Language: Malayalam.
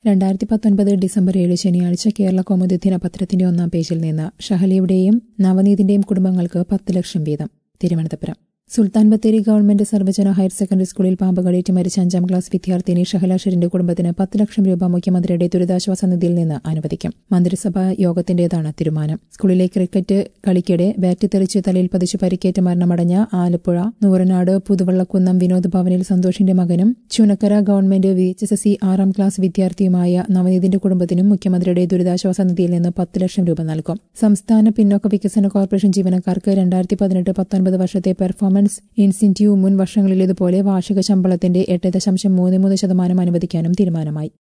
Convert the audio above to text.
രണ്ടായിരത്തി പത്തൊൻപത് ഡിസംബർ ഏഴ് ശനിയാഴ്ച കേരള കൗമുദി ദിനപത്രത്തിന്റെ ഒന്നാം പേജിൽ നിന്ന് ഷഹലിയുടെയും നവനീതിന്റെയും കുടുംബങ്ങൾക്ക് പത്ത് ലക്ഷം വീതം Thiruvananthapuram Sulthan Bathery government Sarvajana higher secondary സ്കൂളിൽ പാമ്പ് കടിയേറ്റ് മരിച്ച അഞ്ചാം ക്ലാസ് വിദ്യാർത്ഥിനി ഷഹല ഷെറിന്റെ കുടുംബത്തിന് പത്ത് ലക്ഷം രൂപ മുഖ്യമന്ത്രിയുടെ ദുരിതാശ്വാസ നിധിയിൽ നിന്ന് അനുവദിക്കും മന്ത്രിസഭാ യോഗത്തിന്റേതാണ് തീരുമാനം സ്കൂളിലെ ക്രിക്കറ്റ് കളിക്കിടെ ബാറ്റ് തെറിച്ച് തലയിൽ പതിച്ച് പരിക്കേറ്റ് മരണമടഞ്ഞ ആലപ്പുഴ നൂറനാട് പുതുവള്ളക്കുന്നം വിനോദ് ഭവനിൽ സന്തോഷിന്റെ മകനും Chunakkara government V H S S C ആറാം ക്ലാസ് വിദ്യാർത്ഥിയുമായ നവനീതിന്റെ കുടുംബത്തിനും മുഖ്യമന്ത്രിയുടെ ദുരിതാശ്വാസ നിധിയിൽ നിന്ന് പത്ത് ലക്ഷം രൂപ നൽകും സംസ്ഥാന പിന്നോക്ക വികസന കോർപ്പറേഷൻ ജീവനക്കാർക്ക് രണ്ടായിരത്തി പതിനെട്ട് പത്തൊൻപത് വർഷത്തെ പെർഫോമൻസ് ഇൻസെന്റീവ് മുൻ വർഷങ്ങളിലേതുപോലെ വാർഷിക ശമ്പളത്തിന്റെ എട്ട് ദശാംശം മൂന്ന് മൂന്ന് ശതമാനം അനുവദിക്കാനും തീരുമാനമായി